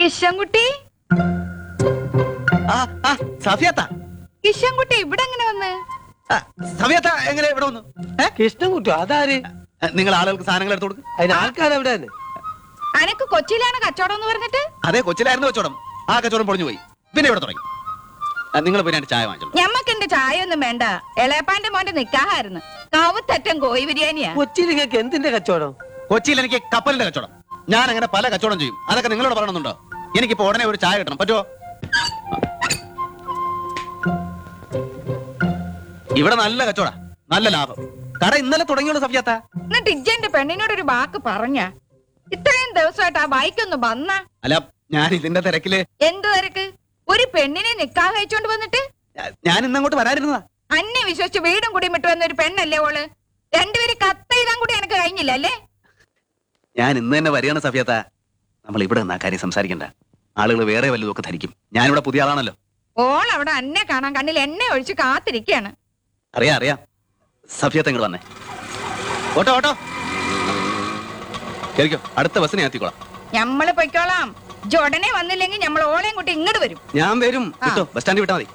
കിഷൻകുട്ടി ആ ആ സഫിയത്ത കിഷൻകുട്ടി ഇവിടെ എങ്ങനെ വന്ന് ആ, സഫിയത്ത എങ്ങനെ ഇവിടെ വന്നു ഏ? കൃഷ്ണൻകുട്ടി അതാര് നിങ്ങൾ ആളുകൾക്ക് സാധനങ്ങൾ എടുത്തു കൊടുക്കും അതിന് ആൾക്കാരെവിടെയാണ് അനക്ക് കൊച്ചിയിലാണ് കച്ചവടം എന്ന് പറഞ്ഞിട്ട് അതെ കൊച്ചിലായിരുന്നു കച്ചവടം ആ കച്ചവടം പൊളിഞ്ഞു പോയി പിന്നെ ഇവിടെ തുടങ്ങി നിങ്ങൾ പിന്നെ രണ്ട് ചായ വാങ്ങിച്ചോളൂ ഞമ്മക്ക് എന്റെ ചായ ഒന്നും വേണ്ട എളയപ്പാന്റെ മോന്റെ നിക്കാഹായിരുന്നു കാവത്തറ്റം കോഴി ബിരിയാണിയാ കൊച്ചിയിൽ നിങ്ങൾക്ക് എന്തിന്റെ കച്ചവടം കൊച്ചിയിൽ എനിക്ക് കപ്പലിന്റെ കച്ചവടം ഞാൻ അങ്ങനെ പല കച്ചവടം ചെയ്യും അതൊക്കെ നിങ്ങളോട് പറയണമെന്നുണ്ടോ എനിക്കിപ്പോ ഉടനെ ഒരു ചായ കിട്ടണം പറ്റുമോ ഇവിടെ നല്ല കച്ചവട നല്ല ലാഭം കട ഇന്നലെ തുടങ്ങിയുള്ളൂ സഫിയാത്ത എന്നിട്ട് ഇജ്ജന്റെ പെണ്ണിനോട് ഒരു വാക്ക് പറഞ്ഞ ഇത്രയും ദിവസമായിട്ട് ആ ബൈക്കൊന്ന് വന്ന അല്ല ഞാൻ ഇതിന്റെ തിരക്കില് എന്ത് തിരക്ക് ഒരു പെണ്ണിനെ നിക്കാഹ് അയച്ചോണ്ട് വന്നിട്ട് ഞാ- ഞാൻ ഇന്നങ്ങോട്ട് വരാനിരുന്നതാ അന്നെ വിശ്വസിച്ച് വീടും കൂടിയും വിട്ട് വന്ന ഒരു പെണ്ണല്ലേ ഓള് രണ്ടുപേര് കത്തെഴുതാൻ കൂടി എനിക്ക് കഴിഞ്ഞില്ല അല്ലേ ഞാൻ ഇന്ന് തന്നെ വരികയാണ് സഫിയത്ത നമ്മൾ ഇവിടെ നിന്നാ കാര്യം സംസാരിക്കണ്ട ആളുകൾ വേറെ വല്ലതും ഒക്കെ ധരിക്കും ഞാനിവിടെ പുതിയ ആളാണല്ലോ ഓൾ അവിടെ അന്നെ കാണാൻ കണ്ണിൽ എണ്ണ ഒഴിച്ച് കാത്തിരിക്കാണ് അറിയാം അറിയാം സഫിയത്ത ഇങ്ങോട്ട് വന്നേ ഓട്ടോ ഓട്ടോ കേൾക്കോ അടുത്ത ബസ്സിന് ഞാൻ എത്തിക്കോളാം ഞമ്മള് പൊയ്ക്കോളാം ഇജ്ജ് ഉടനെ വന്നില്ലെങ്കിൽ നമ്മൾ ഓളെയും കൂട്ടി ഇങ്ങോട്ട് വരും ഞാൻ വരും ആ. കിട്ടോ ബസ് സ്റ്റാൻഡിൽ വിട്ടാൽ മതി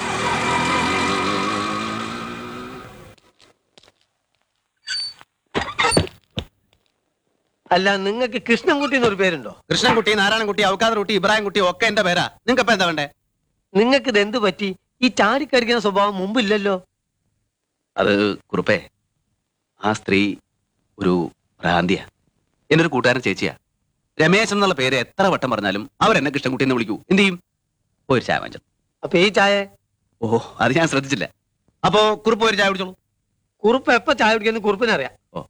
അല്ല നിങ്ങൾക്ക് കൃഷ്ണൻകുട്ടി എന്നൊരു പേരുണ്ടോ കൃഷ്ണൻകുട്ടി നാരായണൻകുട്ടി ഔക്കാദർ കുട്ടി ഇബ്രാഹിം കുട്ടി ഒക്കെ എന്റെ പേരാ നിങ്ങൾക്ക് ഇപ്പൊ എന്താ വേണ്ടേ നിങ്ങൾക്ക് ഇത് എന്ത് പറ്റി ഈ ചാടിക്കടിക്കുന്ന സ്വഭാവം മുമ്പില്ലല്ലോ അത് കുറുപ്പേ ആ സ്ത്രീ ഒരു ഭ്രാന്തിയ എന്റെ ഒരു കൂട്ടുകാരൻ ചേച്ചിയാ രമേശൻ എന്നുള്ള പേര് എത്ര വട്ടം പറഞ്ഞാലും അവരെന്നെ കൃഷ്ണൻകുട്ടി എന്ന് വിളിക്കൂ എന്ത് ചെയ്യും ഒരു ചായ വാങ്ങിച്ചു അപ്പൊ ഈ ചായ ഓ അത് ഞാൻ ശ്രദ്ധിച്ചില്ല അപ്പോ കുറുപ്പ് ഒരു ചായ കുടിച്ചോളൂ കുറുപ്പ് എപ്പോ ചായ കുടിക്കുന്ന കുറുപ്പിനറിയാം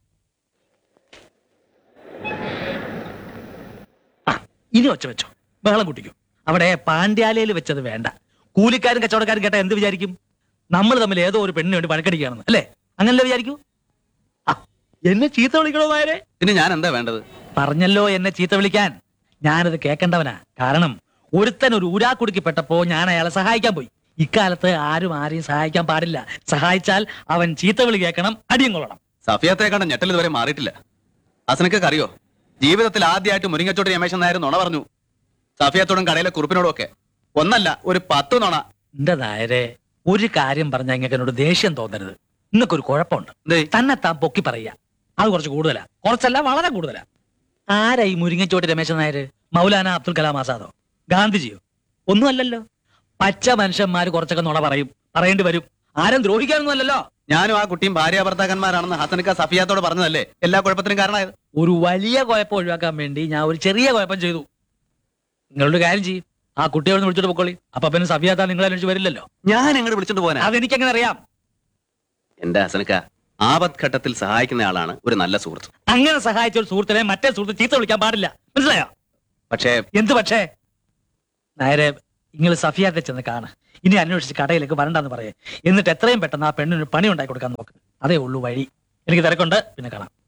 ഇനി ഒച്ച വെച്ചോ ബഹളം കുട്ടിക്കോ അവിടെ പാണ്ഡ്യാലയിൽ വെച്ചത് വേണ്ട കൂലിക്കാരും കച്ചവടക്കാരും കേട്ടാ എന്ത് വിചാരിക്കും നമ്മൾ തമ്മിൽ ഏതോ ഒരു പെണ്ണിന് വേണ്ടി വഴക്കടിക്കുകയാണെന്ന് അല്ലേ അങ്ങനല്ലേ വിചാരിക്കൂ ആ, എന്നെ ചീത്ത വിളിക്കണോ നായരെ പിന്നെ ഞാൻ എന്താ വേണ്ടത് പറഞ്ഞല്ലോ എന്നെ ചീത്ത വിളിക്കാൻ ഞാനത് കേൾക്കേണ്ടവനാ കാരണം ഒരുത്തൻ ഒരു ഊരാക്കുടുക്കി പെട്ടപ്പോ ഞാൻ അയാളെ സഹായിക്കാൻ പോയി ഇക്കാലത്ത് ആരും ആരെയും സഹായിക്കാൻ പാടില്ല സഹായിച്ചാൽ അവൻ ചീത്ത വിളി കേൾക്കണം അടിയും കൊള്ളണം സഫിയത്തെ കണ്ട ഞെട്ടൽ ഇതുവരെ മാറിയിട്ടില്ല അസനക്ക് അറിയോ ജീവിതത്തിൽ ആദ്യമായിട്ട് മുരിങ്ങച്ചോട്ട് രമേശൻ നായർ നുണ പറഞ്ഞു സഫിയത്തോടും കടയിലെ കുറുപ്പിനോടും ഒക്കെ ഒന്നല്ല ഒരു പത്ത് നുണ എന്റെ നായരെ ഒരു കാര്യം പറഞ്ഞ ഇങ്ങനെ എന്നോട് ദേഷ്യം തോന്നരുത് ഇന്നൊക്കെ ഒരു കുഴപ്പമുണ്ട് ദേ, തന്നെ താൻ പൊക്കി പറയുക അത് കുറച്ച് കൂടുതലാ കുറച്ചല്ല വളരെ കൂടുതലാ ആരാ ഈ മുരിങ്ങച്ചോട്ട് രമേശൻ നായര് മൗലാന അബ്ദുൽ കലാം ആസാദോ ഗാന്ധിജിയോ ഒന്നുമല്ലല്ലോ പച്ച മനുഷ്യന്മാര് കുറച്ചൊക്കെ നുണ പറയും പറയേണ്ടി വരും ആരും ദ്രോഹിക്കാനൊന്നും അല്ലല്ലോ ഞാനും ആ കുട്ടിയും ഭാര്യ ഭർത്താക്കന്മാരാണെന്ന് ഹസനക്ക സഫിയാത്തോട് പറഞ്ഞതല്ലേ എല്ലാ കുഴപ്പത്തിനും കാരണമായത് ഒരു വലിയ കുഴപ്പം ഒഴിവാക്കാൻ വേണ്ടി ഞാൻ ഒരു ചെറിയ കുഴപ്പം ചെയ്തു നിങ്ങളൊരു കാര്യം ചെയ്യും ആ കുട്ടിയോട് വിളിച്ചിട്ട് പൊക്കോളി അപ്പൊ പിന്നെ സഫിയാത്ത നിങ്ങളെ അന്വേഷിച്ച് വരില്ലല്ലോ ഞാൻ എങ്ങോട്ട് വിളിച്ചോണ്ട് പോകാനാ അതെനിക്കെങ്ങനെ അറിയാം എന്റെ ഹസനക്ക ആപത് ഘട്ടത്തിൽ സഹായിക്കുന്ന ആളാണ് ഒരു നല്ല സുഹൃത്ത് അങ്ങനെ സഹായിച്ച ഒരു സുഹൃത്തിനെ മറ്റേ സുഹൃത്ത് ചീത്ത വിളിക്കാൻ പാടില്ല മനസ്സിലായോ പക്ഷേ എന്ത് പക്ഷേ നേരെ നിങ്ങൾ സഫിയാത്തെ ചെന്ന് കാണ് ഇനി അന്വേഷിച്ച് കടയിലേക്ക് വരണ്ടെന്ന് പറയേ എന്നിട്ട് എത്രയും പെട്ടെന്ന് ആ പെണ്ണിന് പണി ഉണ്ടാക്കി കൊടുക്കാൻ നോക്ക് അതേ ഉള്ളൂ വഴി എനിക്ക് തിരക്കുണ്ട് പിന്നെ കാണാം